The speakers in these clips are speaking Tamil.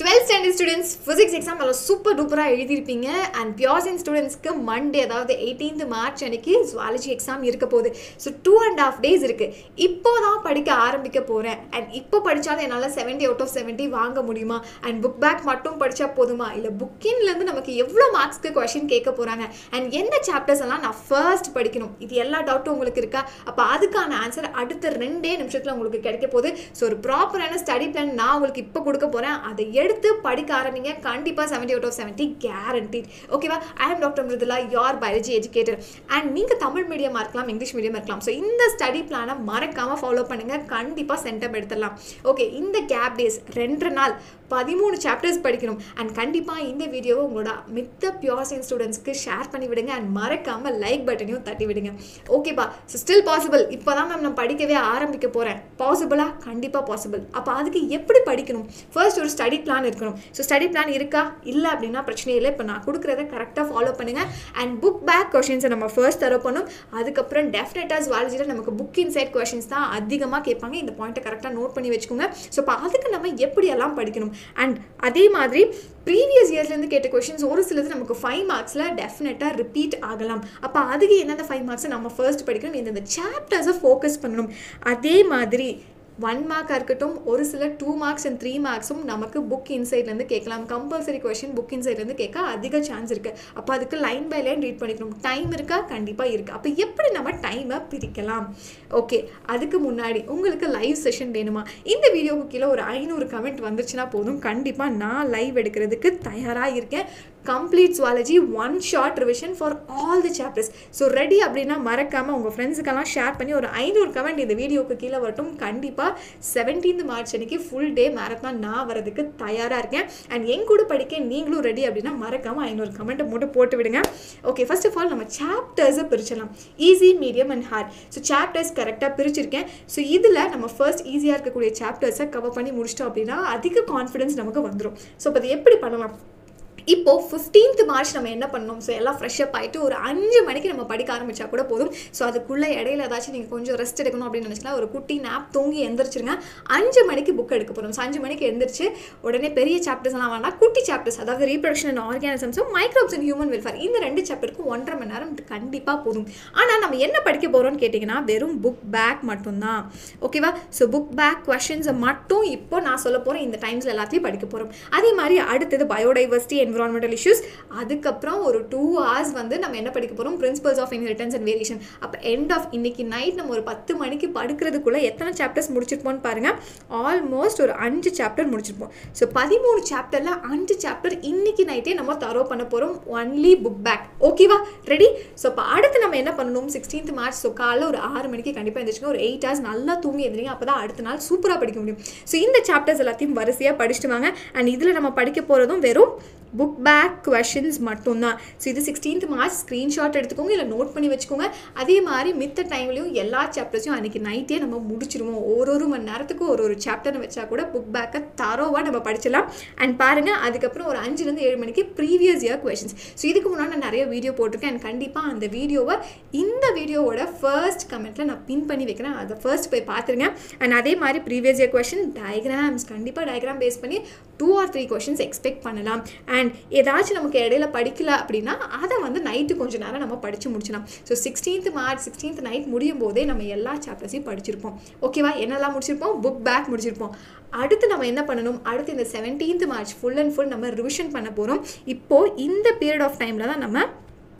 twelfth standard students physics exam நல்லா சூப்பர் டூப்பராக எழுதியிருப்பீங்க அண்ட் பியோர் சயின்ஸ் ஸ்டூடெண்ட்ஸ்க்கு மண்டே அதாவது எயிட்டீன்த் மார்ச் அன்னைக்கு ஜுவாலஜி எக்ஸாம் இருக்க போகுது so two and half days இருக்குது இப்போ தான் படிக்க ஆரம்பிக்க போகிறேன் அண்ட் இப்போ படித்தாலும் என்னால் செவன்ட்டி அவுட் ஆஃப் செவன்ட்டி வாங்க முடியுமா அண்ட் புக் பேக் மட்டும் படித்தா போதுமா இல்லை புக்கின்லேருந்து நமக்கு எவ்வளோ மார்க்ஸ்க்கு கொஷின் கேட்க போகிறாங்க அண்ட் எந்த சாப்டர்ஸ் எல்லாம் நான் ஃபர்ஸ்ட் படிக்கணும் இது எல்லா டவுட்டும் உங்களுக்கு இருக்கா அப்போ அதுக்கான ஆன்சர் அடுத்த ரெண்டே நிமிஷத்தில் உங்களுக்கு கிடைக்க போகுது ஸோ ஒரு ப்ராப்பரான ஸ்டடி பிளான் நான் உங்களுக்கு இப்போ கொடுக்க போகிறேன் அதை எடுத்து படிக்க ஆரம்பிங்க கண்டிப்பாக seventy out of seventy guaranteed ஓகேவா I am doctor Mrudula your biology educator and நீங்கள் தமிழ் மீடியமாக இருக்கலாம் இங்கிலீஷ் மீடியம் இருக்கலாம் ஸோ இந்த ஸ்டடி பிளானை மறக்காமல் ஃபாலோ பண்ணுங்கள் கண்டிப்பாக சென்டம் எடுத்துடலாம் ஓகே இந்த கேப் டேஸ் ரெண்டரை நாள் பதிமூணு சாப்டர்ஸ் படிக்கணும் அண்ட் கண்டிப்பாக இந்த வீடியோவை உங்களோட மித்த பியோர் சயின்ஸ் ஸ்டூடெண்ட்ஸ்க்கு ஷேர் பண்ணி விடுங்க அண்ட் மறக்காமல் லைக் பட்டனையும் தட்டி விடுங்க ஓகேப்பா ஸோ ஸ்டில் பாசிபிள் இப்போ தான் மேம் நான் படிக்கவே ஆரம்பிக்க போகிறேன் பாசிபிளா கண்டிப்பாக பாசிபிள் அப்போ அதுக்கு எப்படி படிக்கணும் ஃபர்ஸ்ட் ஒரு ஸ்டடி பிளான் இருக்கணும் ஸோ ஸ்டடி பிளான் இருக்கா இல்லை அப்படின்னா பிரச்சனை இல்லை இப்போ நான் கொடுக்குறத கரெக்டாக ஃபாலோ பண்ணுங்கள் அண்ட் புக் பேக் கொஷின்ஸை நம்ம ஃபர்ஸ்ட் தர பண்ணும் அதுக்கப்புறம் டெஃபினட்டாக ஜுவாலஜியில் நமக்கு புக் இன்சைட் கொஷின்ஸ் தான் அதிகமாக கேட்பாங்க இந்த பாயிண்ட்டை கரெக்டாக நோட் பண்ணி வச்சுக்கோங்க ஸோ இப்போ அதுக்கு நம்ம எப்படியெல்லாம் படிக்கணும் அண்ட் அதே மாதிரி ப்ரீவியஸ் இயர்ஸ்லேருந்து கேட்ட கொஷின்ஸ் ஒரு சிலது நமக்கு ஃபைவ் மார்க்ஸில் டெஃபினட்டாக ரிப்பீட் ஆகலாம் அப்போ அதுக்கு எந்தெந்த ஃபைவ் மார்க்ஸை நம்ம ஃபர்ஸ்ட் படிக்கணும் எந்தெந்த சாப்டர்ஸை ஃபோக்கஸ் பண்ணணும் அதே மாதிரி ஒன் மார்க்காக இருக்கட்டும் ஒரு சில டூ மார்க்ஸ் அண்ட் த்ரீ மார்க்ஸும் நமக்கு புக் இன்சைட்லேருந்து கேட்கலாம் கம்பல்சரி கொஷின் புக் இன்சைட்லேருந்து கேட்க அதிக சான்ஸ் இருக்குது அப்போ அதுக்கு லைன் பை லைன் ரீட் பண்ணிக்கணும் டைம் இருக்கா கண்டிப்பாக இருக்குது அப்போ எப்படி நம்ம டைமை பிரிக்கலாம் ஓகே அதுக்கு முன்னாடி உங்களுக்கு லைவ் செஷன் வேணுமா இந்த வீடியோவுக்கு கீழே ஒரு ஐநூறு கமெண்ட் வந்துருச்சுன்னா போதும் கண்டிப்பாக நான் லைவ் எடுக்கிறதுக்கு தயாராக இருக்கேன் complete zoology one shot revision for all the chapters so ready அப்படின்னா மறக்காமல் உங்கள் ஃப்ரெண்ட்ஸுக்கெல்லாம் ஷேர் பண்ணி ஒரு ஐநூறு கமெண்ட் இந்த வீடியோவுக்கு கீழே வரட்டும் கண்டிப்பாக செவன்டீன்த் மார்ச் அன்னைக்கு ஃபுல் டே மேரத்தான் நான் வரதுக்கு தயாராக இருக்கேன் அண்ட் என் கூட படிக்க நீங்களும் ரெடி அப்படின்னா மறக்காமல் ஐநூறு கமெண்ட்டை மட்டும் போட்டு விடுங்க ஓகே ஃபர்ஸ்ட் ஆஃப் ஆல் நம்ம சாப்டர்ஸை பிரிச்சிடலாம் easy medium and hard so chapters கரெக்டாக பிரிச்சிருக்கேன் ஸோ இதில் நம்ம ஃபர்ஸ்ட் ஈஸியாக இருக்கக்கூடிய சாப்டர்ஸை கவர் பண்ணி முடிச்சிட்டோம் அப்படின்னா அதிக கான்ஃபிடன்ஸ் நமக்கு வந்துடும் ஸோ இப்போ அது எப்படி பண்ணலாம் இப்போது ஃபிஃப்டீன்த் மார்ச் நம்ம என்ன பண்ணணும் ஸோ எல்லாம் ஃப்ரெஷ்அப் ஆகிட்டு ஒரு அஞ்சு மணிக்கு நம்ம படிக்க ஆரம்பித்தா கூட போதும் ஸோ அதுக்குள்ளே இடையில ஏதாச்சும் நீங்கள் கொஞ்சம் ரெஸ்ட் எடுக்கணும் அப்படின்னு நினச்சினா ஒரு குட்டி நாப் தூங்கி எந்திரிச்சிருங்க அஞ்சு மணிக்கு புக் எடுக்க போகிறோம் ஸோ அஞ்சு மணிக்கு எந்திரிச்சு உடனே பெரிய சாப்டர்ஸ் எல்லாம் வேணாம் குட்டி சாப்டர்ஸ் அதாவது ரீப்ரொடக்ஷன் அண்ட் ஆர்கானிசம்ஸும் மைக்ரோப்ஸ் அண்ட் ஹியூமன் வெல்ஃபேர் இந்த ரெண்டு சாப்டருக்கும் ஒன்றரை மணி நேரம் கண்டிப்பாக போதும் ஆனால் நம்ம என்ன படிக்க போகிறோம்னு கேட்டிங்கன்னா வெறும் புக் பேக் மட்டும்தான் ஓகேவா ஸோ புக் பேக் கொஷின்ஸை மட்டும் இப்போ நான் சொல்ல போகிறேன் இந்த டைம்ஸில் எல்லாத்தையும் படிக்க போகிறோம் அதே மாதிரி அடுத்தது பயோடைவர்சிட்டி என்விரான்மெண்டல் இஷ்யூஸ் அதுக்கப்புறம் ஒரு டூ ஹவர்ஸ் வந்து நம்ம என்ன படிக்க போகிறோம் principles of inheritance and variation அப்போ எண்ட் ஆஃப் இன்னைக்கு நைட் நம்ம ஒரு பத்து மணிக்கு படுக்கிறதுக்குள்ளே எத்தனை சாப்டர்ஸ் முடிச்சிருப்போம்னு பாருங்கள் ஆல்மோஸ்ட் ஒரு அஞ்சு சாப்டர் முடிச்சிருப்போம் ஸோ பதிமூணு சாப்டரில் அஞ்சு சாப்டர் இன்னைக்கு நைட்டே நம்ம தரோ பண்ண போகிறோம் ஒன்லி புக் பேக் ஓகேவா ரெடி ஸோ இப்போ அடுத்து நம்ம என்ன பண்ணணும் சிக்ஸ்டீன்த் மார்ச் ஸோ காலைல ஒரு ஆறு மணிக்கு கண்டிப்பாக எழுந்திரிச்சுங்க ஒரு எயிட் ஹவர்ஸ் நல்லா தூங்கி எழுந்திரிங்க அப்போ தான் அடுத்த நாள் சூப்பராக படிக்க முடியும் ஸோ இந்த சாப்டர்ஸ் எல்லாத்தையும் வரிசையாக படிச்சுட்டு வாங்க அண்ட் இதில் நம்ம படிக்க போகிறதும் வெறும் புக் பேக் கொஷின்ஸ் மட்டும்தான் ஸோ இது சிக்ஸ்டீன்த் மார்ச் ஸ்க்ரீன்ஷாட் எடுத்துக்கோங்க இல்லை நோட் பண்ணி வச்சுக்கோங்க அதே மாதிரி மித்த டைம்லையும் எல்லா சாப்டர்ஸையும் அன்றைக்கி நைட்டே நம்ம முடிச்சிருவோம் ஒரு ஒரு மணி நேரத்துக்கு ஒரு ஒரு சாப்டர்னு வச்சா கூட புக் பேக்கை தரோவாக நம்ம படிச்சிடலாம் அண்ட் பாருங்கள் அதுக்கப்புறம் ஒரு அஞ்சுலேருந்து ஏழு மணிக்கு ப்ரீவியஸ் இயர் கொஷின்ஸ் ஸோ இதுக்கு முன்னாடி நான் நிறைய வீடியோ போட்டிருக்கேன் அண்ட் கண்டிப்பாக அந்த வீடியோவை இந்த வீடியோவோட ஃபர்ஸ்ட் கமெண்ட்டில் நான் பின் பண்ணி வைக்கிறேன் அதை ஃபர்ஸ்ட் போய் பார்த்துருங்க அண்ட் அதே மாதிரி ப்ரீவியஸ் இயர் கொஷின் டயக்ராம்ஸ் கண்டிப்பாக டயக்ராம் பேஸ் பண்ணி two or three questions expect பண்ணலாம் அண்ட் ஏதாச்சும் நமக்கு இடையில படிக்கல அப்படின்னா அதை வந்து நைட்டு கொஞ்சம் நேரம் நம்ம படித்து முடிச்சிடலாம் so sixteenth March sixteenth night முடியும் போதே நம்ம எல்லா சாப்டர்ஸையும் படிச்சிருப்போம் ஓகேவா என்னெல்லாம் முடிச்சிருப்போம் புக் பேக் முடிச்சிருப்போம் அடுத்து நம்ம என்ன பண்ணணும் அடுத்து இந்த seventeenth March full and full நம்ம ரிவிஷன் பண்ண போகிறோம் இப்போது இந்த பீரியட் ஆஃப் டைமில் தான் நம்ம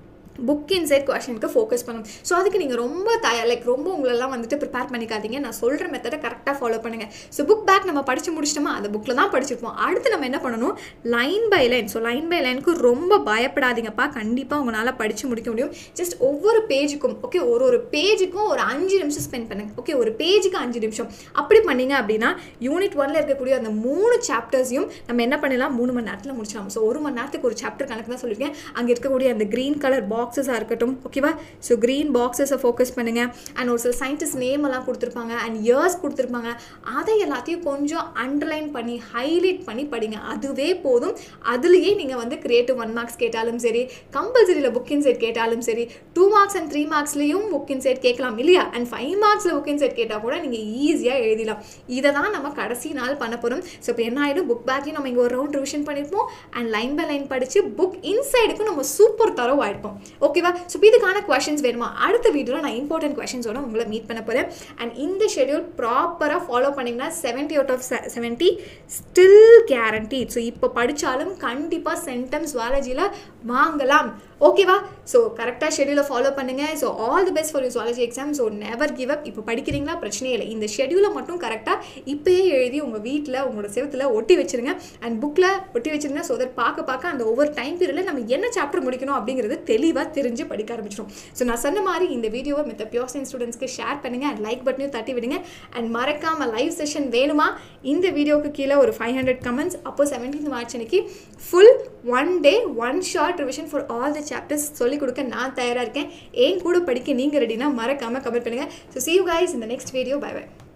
புக் இன்சைட் கொஷனுக்கு ஃபோக்கஸ் பண்ணணும் ஸோ அதுக்கு நீங்கள் ரொம்ப தயார் லைக் ரொம்ப உங்களெல்லாம் வந்துட்டு ப்ரிப்பேர் பண்ணிக்காதீங்க நான் சொல்கிற மெத்தடை கரெக்டாக ஃபாலோ பண்ணுங்கள் ஸோ புக் பேக் நம்ம படித்து முடிச்சிட்டோமா அந்த புக்கில் தான் படிச்சிருப்போம் அடுத்து நம்ம என்ன பண்ணணும் line by line so line by லைனுக்கு ரொம்ப பயப்படாதீங்கப்பா கண்டிப்பாக உங்களால் படித்து முடிக்க முடியும் ஜஸ்ட் ஒவ்வொரு பேஜுக்கும் ஓகே ஒரு ஒரு பேஜுக்கும் ஒரு அஞ்சு நிமிஷம் ஸ்பெண்ட் பண்ணுங்க ஓகே ஒரு பேஜுக்கு அஞ்சு நிமிஷம் அப்படி பண்ணீங்க அப்படின்னா யூனிட் ஒன்ல இருக்கக்கூடிய அந்த மூணு சாப்டர்ஸையும் நம்ம என்ன பண்ணலாம் மூணு மணி நேரத்தில் முடிச்சிடலாம் ஸோ ஒரு மணி நேரத்துக்கு ஒரு சாப்டர் கணக்கு தான் சொல்லியிருக்கேன் அங்கே இருக்கக்கூடிய அந்த க்ரீன் கலர் பாக்ஸ் பாக்ஸஸாக இருக்கட்டும் ஓகேவா ஸோ க்ரீன் பாக்ஸஸை ஃபோக்கஸ் பண்ணுங்கள் அண்ட் ஒரு சில சயின்டிஸ்ட் நேம் எல்லாம் கொடுத்துருப்பாங்க அண்ட் இயர்ஸ் கொடுத்துருப்பாங்க அதை எல்லாத்தையும் கொஞ்சம் அண்டர்லைன் பண்ணி ஹைலைட் பண்ணி படிங்க அதுவே போதும் அதுலேயே நீங்கள் வந்து கிரியேட்டிவ் ஒன் மார்க்ஸ் கேட்டாலும் சரி கம்பல்சரியில் புக் இன் செட் கேட்டாலும் சரி டூ மார்க்ஸ் அண்ட் த்ரீ மார்க்ஸ்லேயும் புக் இன் செட் கேட்கலாம் இல்லையா அண்ட் ஃபைவ் மார்க்ஸில் புக் இன் செட் கேட்டால் கூட நீங்கள் ஈஸியாக எழுதிடலாம் இதை தான் நம்ம கடைசி நாள் பண்ண போகிறோம் ஸோ இப்போ என்ன ஆகிடும் புக் பேக்கையும் நம்ம இங்கே ஒரு ரவுண்ட் ரிவிஷன் பண்ணியிருப்போம் அண்ட் லைன் பை லைன் படித்து புக் இன்சைடுக்கும் நம்ம சூப்பர் தரவு ஆகிருப்போம் ஓகேவா ஸோ இதுக்கான கொஷின்ஸ் வேணுமா அடுத்த வீடியோவில் நான் இம்பார்ட்டன்ட் கொஷின்ஸோட உங்களை மீட் பண்ண போகிறேன் அண்ட் இந்த ஷெடியூல் ப்ராப்பராக ஃபாலோ பண்ணிங்கன்னா seventy out of seventy still guarantee so இப்போ படித்தாலும் கண்டிப்பாக சென்டென்ஸ் வாலஜியில் வாங்கலாம் ஓகேவா ஸோ கரெக்டாக ஷெடியூலை ஃபாலோ பண்ணுங்கள் so all the best for you zoology exam so never give up இப்போ படிக்கிறீங்களா பிரச்சனையே இல்லை இந்த ஷெடியூலை மட்டும் கரெக்டாக இப்போயே எழுதி உங்கள் வீட்டில் உங்களோட செவத்தில் ஒட்டி வச்சிருங்க அண்ட் புக்கில் ஒட்டி வச்சிருங்க ஸோ தட் பார்க்க பார்க்க அந்த ஒவ்வொரு டைம் பீரியடில் நம்ம என்ன சாப்டர் முடிக்கணும் அப்படிங்கிறது தெளிவாக தெரிஞ்சு படிக்க ஆரம்பிச்சிடும் ஸோ நான் சொன்ன மாதிரி இந்த வீடியோவை மித்த பியோர் சயின்ஸ் ஸ்டூடெண்ட்ஸ்க்கு ஷேர் பண்ணுங்கள் அண்ட் லைக் பட்டனையும் தட்டி விடுங்க அண்ட் மறக்காமல் லைவ் செஷன் வேணுமா இந்த வீடியோக்கு கீழே ஒரு ஃபைவ் ஹண்ட்ரட் கமெண்ட்ஸ் அப்போ செவன்டீன் மார்ச் அன்னைக்கு full one day one shot revision for all the chapters சொல்லிக் கொடுக்க நான் தயாராக இருக்கேன் ஏன் கூட படிக்க நீங்கள் ரெடினா மறக்காமல் கமெண்ட் பண்ணுங்கள் ஸோ சி யூ கைஸ் இந்த நெக்ஸ்ட் வீடியோ பை பை